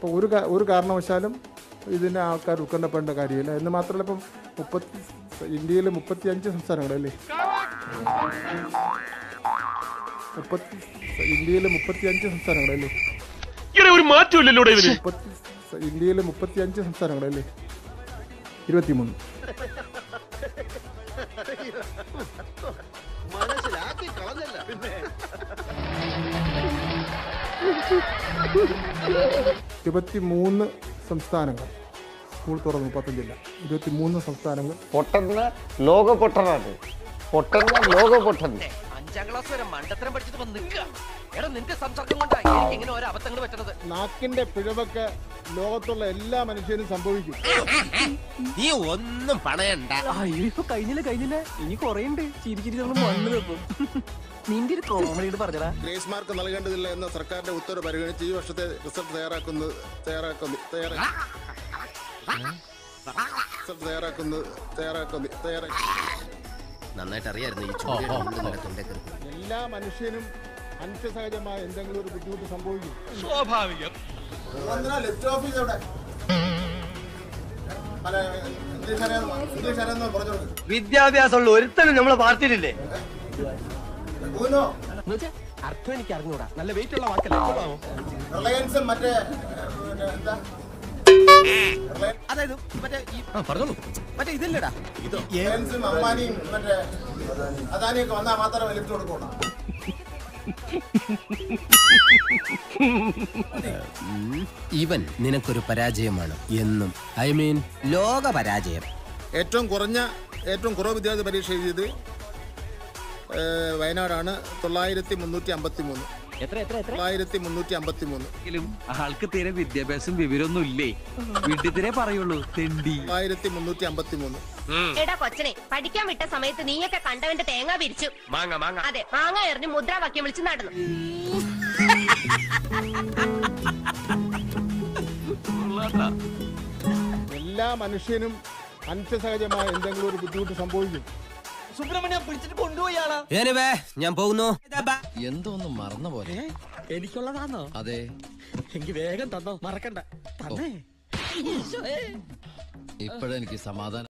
അപ്പോൾ ഒരു കാ- ഒരു കാരണവശാലും ഇതിനെ ആൾക്കാർ ഉത്കണ്ഠപ്പെടേണ്ട കാര്യമില്ല എന്ന് മാത്രമല്ല ഇപ്പം മുപ്പത്തി ഇന്ത്യയിൽ മുപ്പത്തി അഞ്ച് സംസ്ഥാനങ്ങളല്ലേ മുപ്പത്തി ഇന്ത്യയിൽ മുപ്പത്തി അഞ്ച് സംസ്ഥാനങ്ങളല്ലേ ഒരു മാറ്റമില്ലല്ലോ ഇതിന് മുപ്പത്തി ഇന്ത്യയിൽ മുപ്പത്തി അഞ്ച് സംസ്ഥാനങ്ങളല്ലേ ഇരുപത്തിമൂന്ന് ഇരുപത്തിമൂന്ന് സംസ്ഥാനങ്ങൾ സ്കൂൾ തുറന്നു മുപ്പത്തഞ്ചില്ല ഇരുപത്തിമൂന്ന് സംസ്ഥാനങ്ങൾ പൊട്ടന്ന ലോക പൊട്ടനാണ് പൊട്ടന്ന ലോക പൊട്ടൻ അഞ്ചാം ക്ലാസ് വരെ മണ്ടത്തരം പഠിച്ചിട്ട് വന്ന് നിൽക്കുക എടാ നിന്റെ സംസർഗം കൊണ്ടാ എനിക്ക് ഇങ്ങനെ ഓരോ അബദ്ധങ്ങൾ പറ്റണത് നാക്കിന്റെ പിഴവൊക്കെ ലോകത്തുള്ള എല്ലാ മനുഷ്യരും സംഭവിക്കും നീ ഒന്നും പണയണ്ട ഇപ്പൊ കഴിഞ്ഞില്ല കഴിഞ്ഞില്ല ഇനി കൊറേ ഉണ്ട് ചിരി ചിരി നമ്മൾ മണ്ണ് വെക്കും നിന്റെ ഒരു കോമഡിയോട് പറഞ്ഞടാ ഗ്രേസ് മാർക്ക് നൽകേണ്ടതില്ല എന്ന സർക്കാരിന്റെ ഉത്തരവ് പരിഗണിച്ച് ഈ വർഷത്തെ റിസൾട്ട് തയ്യാറാക്കുന്നത് തയ്യാറാക്കുന്നു തയ്യാറാ റിസൾട്ട് തയ്യാറാക്കുന്നത് തയ്യാറാക്കുന്നു തയ്യാറാക്കി നന്നായിട്ട് അറിയായിരുന്നു ഈ ചോദ്യം എല്ലാ മനുഷ്യനും മനുഷ്യസഹജമായ എന്തെങ്കിലും ഒരു ബുദ്ധിമുട്ട് സംഭവിക്കും സ്വാഭാവികം ലെഫ്റ്റ് ഓഫീസ് എവിടെ അല്ല ഇംഗ്ലീഷ് അറിയാമോ ഇംഗ്ലീഷ് അറിയാമെന്നോ പറഞ്ഞു കൊടുക്ക്. വിദ്യാഭ്യാസമുള്ള ഒരുത്തനും നമ്മളെ പാർട്ടിയിലില്ലേ ഊനോ അർത്ഥം എനിക്ക് അറിഞ്ഞൂടാ നല്ല വെയിറ്റ് ഉള്ള വാക്കല്ലേ റിലയൻസും മറ്റേ പിന്നെ എന്താ അതായത് മറ്റേ ഈ പറഞ്ഞോളൂ മറ്റേ ഇതല്ലേടാ റിലയൻസും അംബാനിയും മറ്റേ അദാനിയൊക്കെ വന്നാൽ മാത്രമേ ലിഫ്റ്റ് കൊടുക്കുള്ളൂ ഇവൻ നിനക്കൊരു പരാജയമാണ് എന്നും ഐ മീൻ ലോക പരാജയം ഏറ്റവും കുറഞ്ഞ ഏറ്റവും കുറവ് വിദ്യാർത്ഥി പരീക്ഷ എഴുതിയത് ഏഹ്, വയനാടാണ് തൊള്ളായിരത്തി മുന്നൂറ്റി അമ്പത്തി മൂന്ന് എത്ര എത്ര എത്ര തൊള്ളായിരത്തി മുന്നൂറ്റി അമ്പത്തി മൂന്ന് ആൾക്ക് തീരെ വിദ്യാഭ്യാസം വിവരമൊന്നും ഇല്ലേ വീട്ടിൽ പറയുള്ളൂ തെണ്ടി തൊള്ളായിരത്തി മുന്നൂറ്റി അമ്പത്തി മൂന്ന് എടാ കൊച്ചനെ പഠിക്കാൻ വിട്ട സമയത്ത് നീയൊക്കെ കണ്ടവന്റെ തേങ്ങ വിരിച്ചു മാങ്ങ മാങ്ങ അതെ മാങ്ങ എറിഞ്ഞ് മുദ്രാവാക്യം വിളിച്ച് നടന്നു എല്ലാ മനുഷ്യനും മനുഷ്യസഹജമായ എന്തെങ്കിലും ഒരു ബുദ്ധിമുട്ട് സംഭവിക്കും സുബ്രഹ്മണ്യം പിടിച്ചിട്ട് കൊണ്ടുപോയാളാ എനിവേ ഞാൻ പോകുന്നു എന്തോന്ന് മറന്ന പോലെ എനിക്കുള്ളതാണോ അതെ എനിക്ക് വേഗം തന്നോ മറക്കണ്ട തന്നേ ഇപ്പോഴെനിക്ക് സമാധാനം